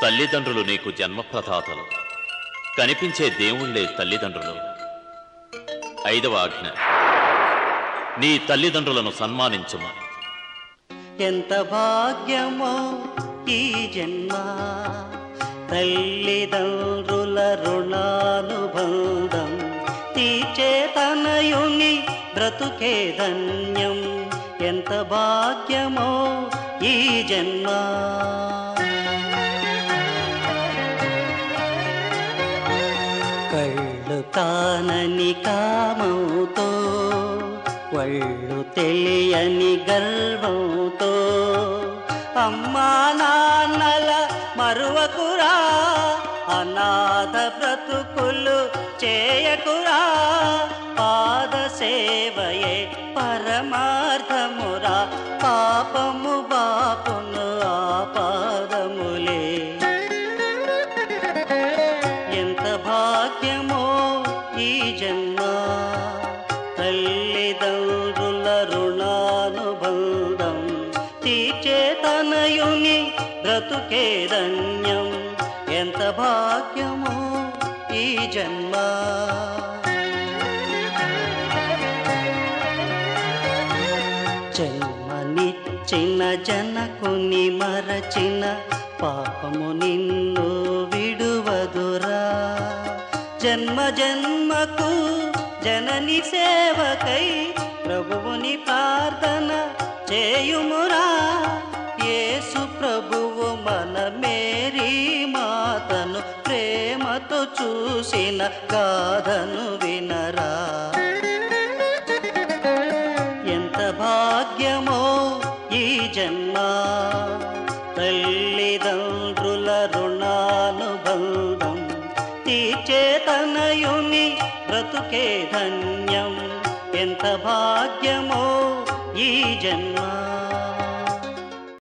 తల్లిదండ్రులు నీకు జన్మప్రదాతలు కనిపించే దేవుళ్ళే తల్లిదండ్రులు ఐదవ ఆజ్ఞ నీ తల్లిదండ్రులను సన్మానించుము ఎంత భాగ్యమో ఈ జన్మ తల్లిదండ్రుల రుణానుబంధం తీర్చే తనయుని బ్రతుకే ధన్యం ఎంత భాగ్యమో ఈ జన్మ కళ్ళు కానని కామవుతో ఒళ్ళు తెలియని గర్వంతో అమ్మా నాన్నల మరువకురా అనాథ బ్రతుకులు చేయకురా పాద సేవయే పరమార్థమురా పాపము బాపును ఆపాదములే ఎంత భాగ్యమో ఈ జన్మ తల్లిదండ్రుల రుణానుబంధం తీర్చే తనయుని బ్రతుకే ధన్యం ఎంత భాగ్యమో ఈ జన్మ జన్మనిచ్చిన జనకుని మరచిన పాపము నిన్ను విడువదురా జన్మ జన్మకు జనని సేవకై ప్రభువుని ప్రార్థన చేయుమురా యేసు ప్రభువు మన మేరీ మాతను ప్రేమతో చూసిన గాథను వినరా ఎంత భాగ్యమో ఈ జన్మ తల్లిదండ్రుల రుణానుబంధం తీర్చే తనయుని బ్రతుకే ధన్యం ఎంత భాగ్యమో ఈ జన్మ